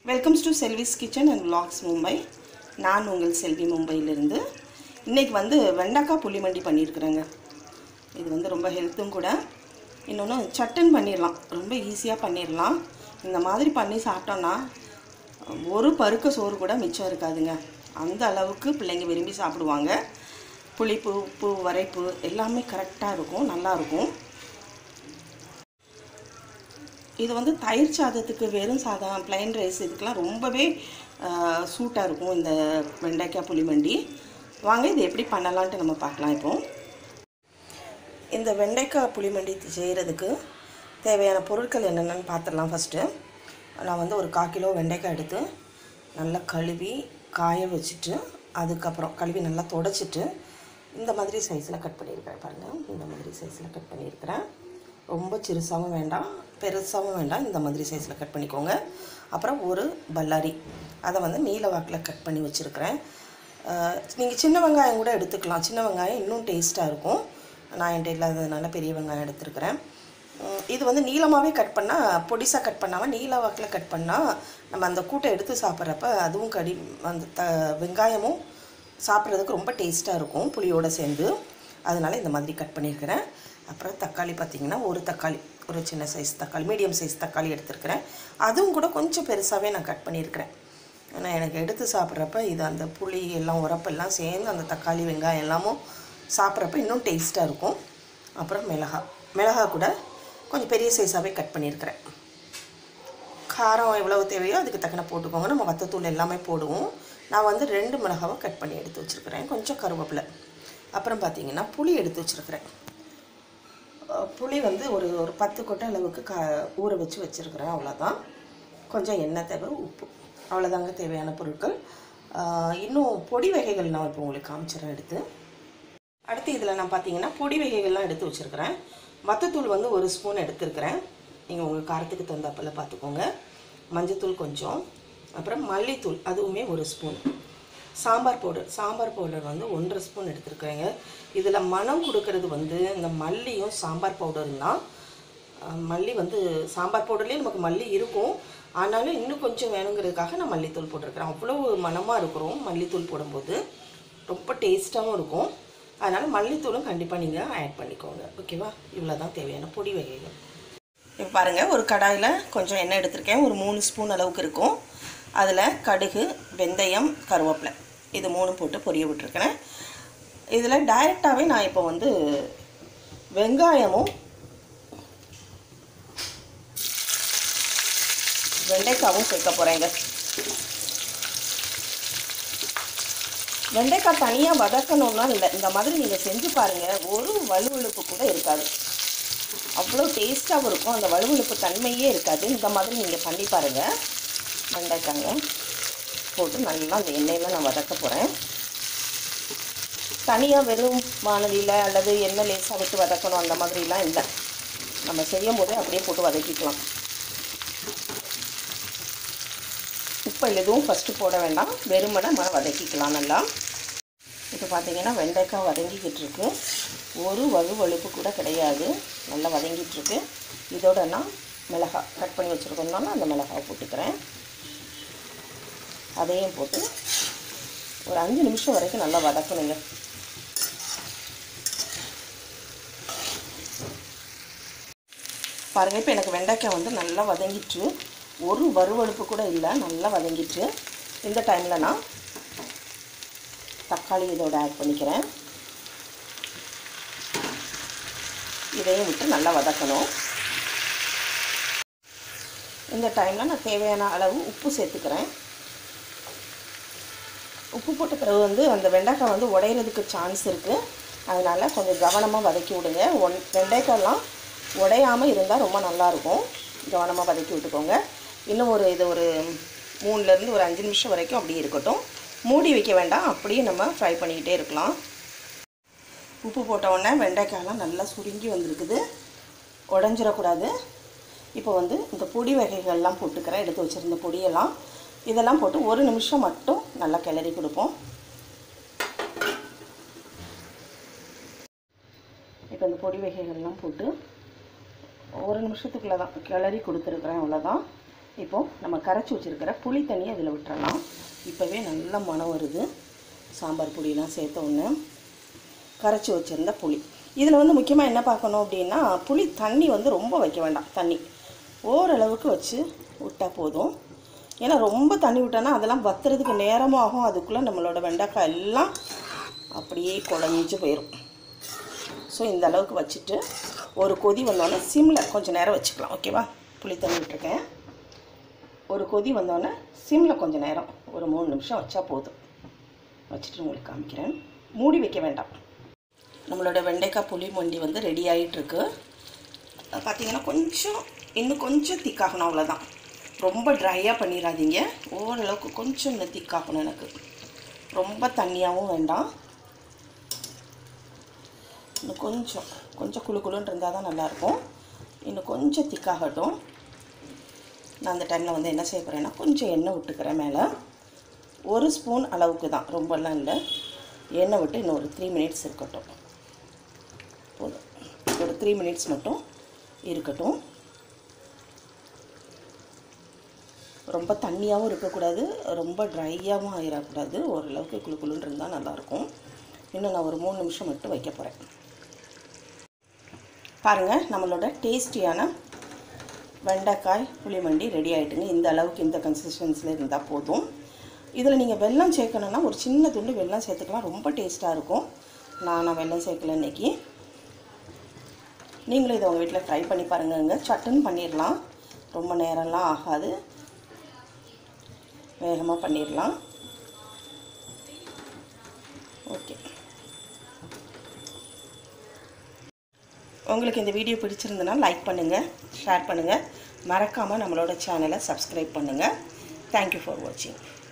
welcomes to Selvi's kitchen and vlogs Mumbai நான் உங்கள் செல்வி மும்பையிலிருந்து இன்றைக்கி வந்து வெண்டைக்காய் புளிமண்டி பண்ணியிருக்கிறேங்க இது வந்து ரொம்ப ஹெல்த்தும் கூட இன்னொன்று சட்டன் பண்ணிடலாம் ரொம்ப ஈஸியாக பண்ணிடலாம் இந்த மாதிரி பண்ணி சாப்பிட்டோன்னா ஒரு பருக்க சோறு கூட மிச்சம் இருக்காதுங்க அந்த அளவுக்கு பிள்ளைங்க விரும்பி சாப்பிடுவாங்க புளிப்பு உப்பு வரைப்பு எல்லாமே கரெக்டாக இருக்கும் நல்லாயிருக்கும் இது வந்து தயிர் சாதத்துக்கு வெறும் சாதம் plain ரைஸ் இதுக்கெலாம் ரொம்பவே சூட்டாக இருக்கும் இந்த வெண்டைக்காய் புளிமண்டி வாங்க இது எப்படி பண்ணலான்ட்டு நம்ம பார்க்கலாம் இப்போ இந்த வெண்டைக்காய் புளிமண்டி செய்கிறதுக்கு தேவையான பொருட்கள் என்னென்னு பார்த்துடலாம் ஃபஸ்ட்டு நான் வந்து ஒரு கால் கிலோ வெண்டைக்காய் எடுத்து நல்லா கழுவி காய வச்சுட்டு அதுக்கப்புறம் கழுவி நல்லா தொடச்சிட்டு இந்த மாதிரி சைஸில் கட் பண்ணியிருக்கிறேன் பாருங்கள் இந்த மாதிரி சைஸில் கட் பண்ணியிருக்கிறேன் ரொம்ப சிறுசாகவும் வேண்டாம் பெருசாகவும் வேண்டாம் இந்த மாதிரி சைஸில் கட் பண்ணிக்கோங்க அப்புறம் ஒரு பல்லாரி அதை வந்து நீல வாக்கில் கட் பண்ணி வச்சுருக்கிறேன் நீங்கள் சின்ன வெங்காயம் கூட எடுத்துக்கலாம் சின்ன வெங்காயம் இன்னும் டேஸ்ட்டாக இருக்கும் நான் என்கிட்ட இல்லாததுனால பெரிய வெங்காயம் எடுத்துருக்கிறேன் உம், இது வந்து நீளமாகவே கட் பண்ணால் பொடிசாக கட் பண்ணாமல் நீல வாக்கில் கட் பண்ணால் நம்ம அந்த கூட்டை எடுத்து சாப்பிட்றப்ப அதுவும் கடி அந்த த வெங்காயமும் சாப்பிட்றதுக்கு ரொம்ப டேஸ்ட்டாக இருக்கும் புளியோடு சேர்ந்து அதனால் இந்த மாதிரி கட் பண்ணியிருக்கிறேன் அப்புறம் தக்காளி பார்த்திங்கன்னா ஒரு தக்காளி ஒரு சின்ன சைஸ் தக்காளி மீடியம் சைஸ் தக்காளி எடுத்துருக்கிறேன் அதுவும் கூட கொஞ்சம் பெருசாகவே நான் கட் பண்ணியிருக்கிறேன் ஏன்னா எனக்கு எடுத்து சாப்பிட்றப்ப இது அந்த புளி எல்லாம் உரப்பெல்லாம் சேர்ந்து அந்த தக்காளி வெங்காயம் எல்லாமும் சாப்பிட்றப்ப இன்னும் டேஸ்ட்டாக இருக்கும் அப்புறம் மிளகா மிளகா கூட கொஞ்சம் பெரிய சைஸாகவே கட் பண்ணியிருக்கிறேன் காரம் எவ்வளவு தேவையோ அதுக்கு தக்கன போட்டுக்கோங்க நம்ம வத்தத்தூள் எல்லாமே போடுவோம் நான் வந்து ரெண்டு மிளகாவை கட் பண்ணி எடுத்து வச்சுருக்கிறேன் கொஞ்சம் கருவேப்பிலை அப்புறம் பார்த்தீங்கன்னா புளி எடுத்து வச்சுருக்கிறேன் அஹ் புளி வந்து ஒரு ஒரு பத்து கொட்டை அளவுக்கு க ஊற வச்சு வச்சுருக்கிறேன் அவ்வளோதான் கொஞ்சம் எண்ணெய் தேவை உப்பு அவ்வளோதாங்க தேவையான பொருட்கள் அஹ் இன்னும் பொடி வகைகள் நான் இப்போ உங்களுக்கு காமிச்சிடறேன் எடுத்து அடுத்து இதில் நான் பார்த்தீங்கன்னா பொடி வகைகள்லாம் எடுத்து வச்சுருக்கிறேன் வத்தத்தூள் வந்து ஒரு ஸ்பூன் எடுத்துருக்கிறேன் நீங்கள் உங்கள் காரத்துக்கு தகுந்தாப்பில் பார்த்துக்கோங்க மஞ்சத்தூள் கொஞ்சம் அப்புறம் மல்லித்தூள் அதுவுமே ஒரு spoon sambar powder sambar powder வந்து ஒன்றரை ஸ்பூன் எடுத்துருக்குறேங்க இதில் மனம் கொடுக்கறது வந்து இந்த மல்லியும் சாம்பார் பவுடரும் தான் அஹ் மல்லி வந்து சாம்பார் பவுடர்லேயே நமக்கு மல்லி இருக்கும் ஆனாலும் இன்னும் கொஞ்சம் வேணுங்கிறதுக்காக நான் மல்லித்தூள் போட்டிருக்கிறேன் அவ்வளோ மனமாக இருக்கிறோம் மல்லித்தூள் போடும்போது ரொம்ப டேஸ்ட்டாகவும் இருக்கும் அதனால் மல்லித்தூளும் கண்டிப்பாக நீங்கள் ஆட் பண்ணிக்கோங்க ஓகேவா இவ்வளோ தான் தேவையான பொடி வகைகள் இப்போ பாருங்கள் ஒரு கடாயில் கொஞ்சம் எண்ணெய் எடுத்திருக்கேன் ஒரு மூணு ஸ்பூன் அளவுக்கு இருக்கும் அதில் கடுகு வெந்தயம் கருவேப்பிலை இது மூணு போட்டு பொரிய விட்டுருக்கிறேன் இதில் டைரெக்டாகவே நான் இப்போ வந்து வெங்காயமும் வெண்டைக்காவும் சேர்க்க போகிறேங்க வெண்டைக்காய் தனியாக வதக்கணும்னா இல்லை இந்த மாதிரி நீங்கள் செஞ்சு பாருங்கள் ஒரு வலுவழுப்பு கூட இருக்காது அவ்வளோ டேஸ்ட்டாகவும் இருக்கும் அந்த வலுவழுப்பு தன்மையே இருக்காது இந்த மாதிரி நீங்கள் பண்ணி பாருங்கள் வெண்டைக்காங்க போட்டு நல்லா அந்த எண்ணெயில் நான் வதக்க போகிறேன் தனியாக வெறும் வானலியில் அல்லது எண்ணெய் லேசாக விட்டு வதக்கணும் அந்த மாதிரிலாம் இல்லை நம்ம செய்யும் போதே அப்படியே போட்டு வதக்கிக்கலாம் உப்பு எதுவும் ஃபஸ்ட்டு போட வேண்டாம் வெறுமனை நம்ம வதக்கிக்கலாம் நல்லா இப்போ பார்த்தீங்கன்னா வெண்டைக்காய் வதங்கிக்கிட்டு இருக்கு ஒரு வலுவழுப்பு கூட கிடையாது நல்லா வதங்கிட்டு இருக்கு இதோட நான் மிளகாய் கட் பண்ணி வச்சுருக்கோம்னால அந்த மிளகாய் போட்டுக்கிறேன் அதையும் போட்டு ஒரு அஞ்சு நிமிஷம் வரைக்கும் நல்லா வதக்கணுங்க பாருங்கள் இப்போ எனக்கு வெண்டைக்காய் வந்து நல்லா வதங்கிட்டு ஒரு வறுவழுப்பு கூட இல்லை நல்லா வதங்கிட்டு இந்த டைமில் நான் தக்காளி இதோட ஆட் பண்ணிக்கிறேன் இதையும் விட்டு நல்லா வதக்கணும் இந்த டைமில் நான் தேவையான அளவு உப்பு சேர்த்துக்கிறேன் உப்பு போட்ட பிறகு வந்து அந்த வெண்டைக்காய் வந்து உடையிறதுக்கு சான்ஸ் இருக்குது அதனால் கொஞ்சம் கவனமாக வதக்கி விடுங்க ஒன் வெண்டைக்காய்லாம் உடையாமல் இருந்தால் ரொம்ப நல்லாயிருக்கும் கவனமாக வதக்கி விட்டுக்கோங்க இன்னும் ஒரு இது ஒரு மூணுலேருந்து ஒரு அஞ்சு நிமிஷம் வரைக்கும் அப்படியே இருக்கட்டும் மூடி வைக்க வேண்டாம் அப்படியே நம்ம ஃப்ரை பண்ணிக்கிட்டே இருக்கலாம் உப்பு போட்ட உடனே வெண்டைக்காயெல்லாம் நல்லா சுருங்கி வந்திருக்குது உடஞ்சிடக்கூடாது இப்போ வந்து இந்த பொடி வகைகள்லாம் போட்டுக்கிறேன் எடுத்து வச்சுருந்த பொடியெல்லாம் இதெல்லாம் போட்டு ஒரு நிமிஷம் மட்டும் நல்லா கிளறி கொடுப்போம் இப்போ இந்த பொடி வகைகள்லாம் போட்டு ஒரு நிமிஷத்துக்குள்ளே தான் கிளறி கொடுத்துருக்குறேன் அவ்வளோதான் இப்போது நம்ம கரைச்சி வச்சுருக்கிற புளி தண்ணியை இதில் விட்டுறலாம் இப்போவே நல்ல மனம் வருது சாம்பார் பொடியெலாம் சேர்த்த உடனே கரைச்சி வச்சுருந்த புளி இதில் வந்து முக்கியமாக என்ன பார்க்கணும் அப்படின்னா புளி தண்ணி வந்து ரொம்ப வைக்க வேண்டாம் தண்ணி ஓரளவுக்கு வச்சு விட்டால் போதும் ஏன்னா ரொம்ப தண்ணி விட்டோன்னா அதெல்லாம் வத்துறதுக்கு நேரமும் ஆகும் அதுக்குள்ளே நம்மளோட வெண்டைக்காய் எல்லாம் அப்படியே குழஞ்சி போயிடும் ஸோ இந்த அளவுக்கு வச்சுட்டு ஒரு கொதி வந்தோடனே சிம்மில் கொஞ்சம் நேரம் வச்சுக்கலாம் ஓகேவா புளி தண்ணி விட்டுருக்கேன் ஒரு கொதி வந்தோடனே சிம்மில் கொஞ்சம் நேரம் ஒரு மூணு நிமிஷம் வச்சா போதும் வச்சுட்டு உங்களுக்கு காமிக்கிறேன் மூடி வைக்க வேண்டாம் நம்மளோட வெண்டைக்காய் புளி மண்டி வந்து ரெடி ஆகிட்டுருக்கு பார்த்தீங்கன்னா கொஞ்சம் இன்னும் கொஞ்சம் திக்காகணும் அவ்வளோதான் ரொம்ப ட்ரையாக பண்ணிடாதீங்க ஓரளவுக்கு கொஞ்சம் இன்னும் திக்காகணும் எனக்கு ரொம்ப தண்ணியாகவும் வேண்டாம் இன்னும் கொஞ்சம் கொஞ்சம் குழு குழுன்னு இருந்தால் தான் நல்லாயிருக்கும் இன்னும் கொஞ்சம் திக்காகட்டும் நான் அந்த டைமில் வந்து என்ன செய்ய போகிறேன்னா கொஞ்சம் எண்ணெய் விட்டுக்கிறேன் மேலே ஒரு ஸ்பூன் அளவுக்கு தான் ரொம்பலாம் இல்லை எண்ணெய் விட்டு இன்னும் ஒரு த்ரீ மினிட்ஸ் இருக்கட்டும் போதும் ஒரு த்ரீ மினிட்ஸ் மட்டும் இருக்கட்டும் ரொம்ப தண்ணியாகவும் இருக்கக்கூடாது ரொம்ப ட்ரையாகவும் ஆகிடக்கூடாது ஓரளவுக்கு குழு குழுன்னு இருந்தால் நல்லாயிருக்கும் இன்னும் நான் ஒரு மூணு நிமிஷம் மட்டும் வைக்க போகிறேன் பாருங்கள் நம்மளோட டேஸ்டியான வெண்டைக்காய் புளிமண்டி ரெடி ஆகிட்டுங்க இந்த அளவுக்கு இந்த கன்சிஸ்டன்சியில் இருந்தால் போதும் இதில் நீங்கள் வெல்லம் சேர்க்கணுன்னா ஒரு சின்ன துண்டு வெல்லம் சேர்த்துக்கலாம் ரொம்ப டேஸ்ட்டாக இருக்கும் நான் நான் வெல்லம் சேர்க்கல இன்றைக்கி நீங்களும் இதை உங்கள் வீட்டில் ட்ரை பண்ணி பாருங்கங்க சட்டுன்னு பண்ணிடலாம் ரொம்ப நேரம்லாம் ஆகாது வேகமாக பண்ணிடலாம் ஓகே உங்களுக்கு இந்த வீடியோ பிடிச்சிருந்தனா லைக் பண்ணுங்கள் ஷேர் பண்ணுங்கள் மறக்காமல் நம்மளோட சேனலை சப்ஸ்கிரைப் பண்ணுங்கள் தேங்க்யூ ஃபார் வாட்சிங்